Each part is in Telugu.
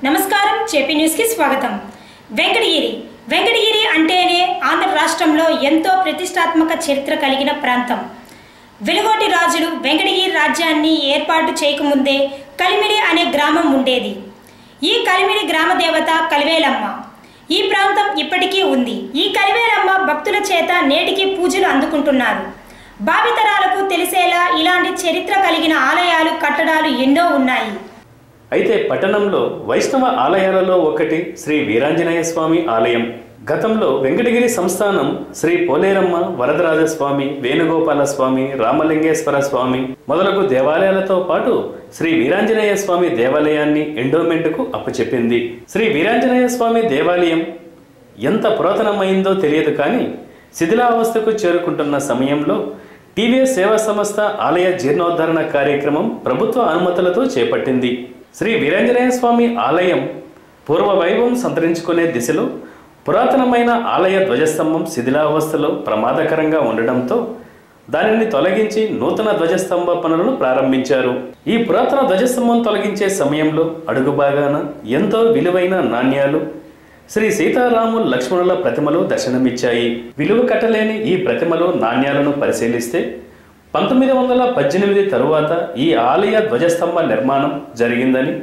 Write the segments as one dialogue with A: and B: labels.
A: నమస్కారం చేపీ న్యూస్కి స్వాగతం వెంకటగిరి వెంకటగిరి అంటేనే ఆంధ్ర రాష్ట్రంలో ఎంతో ప్రతిష్టాత్మక చరిత్ర కలిగిన ప్రాంతం వెలుగోటి రాజులు వెంకటగిరి రాజ్యాన్ని ఏర్పాటు చేయకముందే కలిమిడి అనే గ్రామం ఉండేది ఈ కలిమిడి గ్రామ దేవత కలివేలమ్మ ఈ ప్రాంతం ఇప్పటికీ ఉంది ఈ కలివేలమ్మ భక్తుల చేత నేటికి పూజలు అందుకుంటున్నారు భావితరాలకు తెలిసేలా ఇలాంటి చరిత్ర కలిగిన ఆలయాలు కట్టడాలు ఎన్నో ఉన్నాయి
B: అయితే పట్టణంలో వైష్ణవ ఆలయాలలో ఒకటి శ్రీ వీరాంజనేయ స్వామి ఆలయం గతంలో వెంకటగిరి సంస్థానం శ్రీ పోలేరమ్మ వరదరాజస్వామి వేణుగోపాల స్వామి రామలింగేశ్వర స్వామి మొదలగు దేవాలయాలతో పాటు శ్రీ వీరాంజనేయ స్వామి దేవాలయాన్ని ఎండోమెంట్కు అప్పచెప్పింది శ్రీ వీరాంజనేయ స్వామి దేవాలయం ఎంత పురాతనమైందో తెలియదు కానీ శిథిలావస్థకు చేరుకుంటున్న సమయంలో టీవీఎస్ సేవా సంస్థ ఆలయ జీర్ణోద్ధరణ కార్యక్రమం ప్రభుత్వ అనుమతులతో చేపట్టింది శ్రీ వీరాంజనేయ స్వామి ఆలయం పూర్వ వైభవం సంతరించుకునే దిశలో పురాతనమైన ఆలయ ధ్వజస్తంభం శిథిలావస్థలో ప్రమాదకరంగా ఉండడంతో దానిని తొలగించి నూతన ధ్వజస్తంభ పనులను ప్రారంభించారు ఈ పురాతన ధ్వజస్తంభం తొలగించే సమయంలో అడుగు భాగాన ఎంతో విలువైన నాణ్యాలు శ్రీ సీతారాము లక్ష్మణుల ప్రతిమలు దర్శనమిచ్చాయి విలువ కట్టలేని ఈ ప్రతిమలు నాణ్యాలను పరిశీలిస్తే పంతొమ్మిది వందల పద్దెనిమిది తరువాత ఈ ఆలయ ధ్వజస్తంభ నిర్మాణం జరిగిందని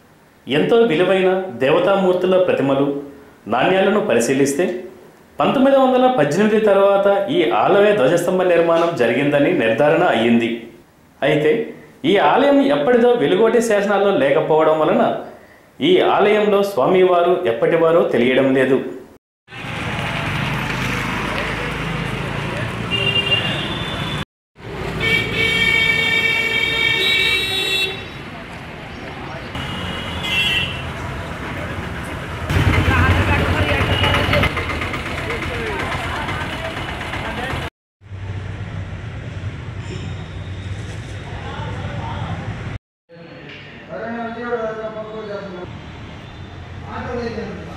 B: ఎంతో విలువైన దేవతామూర్తుల ప్రతిమలు నాణ్యాలను పరిశీలిస్తే పంతొమ్మిది వందల పద్దెనిమిది తర్వాత ఈ ఆలయ ధ్వజస్తంభ నిర్మాణం జరిగిందని నిర్ధారణ అయ్యింది అయితే ఈ ఆలయం ఎప్పటిదో వెలుగోటి శాసనాల్లో లేకపోవడం వలన ఈ ఆలయంలో స్వామివారు ఎప్పటివారో తెలియడం లేదు
C: సరే జీవుడు పక్కకు చేస్తున్నాం ఆటో